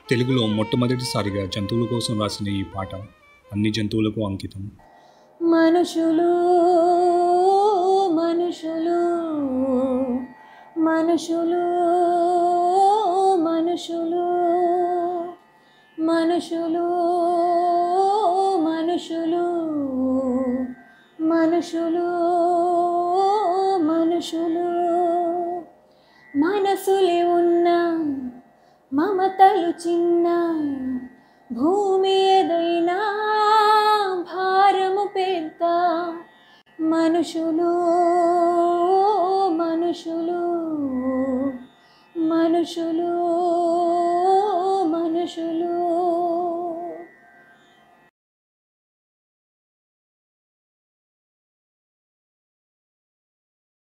తెలుగులో మొట్టమొదటిసారిగా జంతువుల కోసం రాసిన ఈ పాట అన్ని జంతువులకు అంకితం మనుషులు మనుషులు మనుషులు మనుషులు మనుషులు మనుషులు మనుషులు మనుషులు మనసులే ఉన్న మమతలు చిన్న భూమి ఏదైనా భారము పెద్ద మనుషులు మనుషులు మనుషులు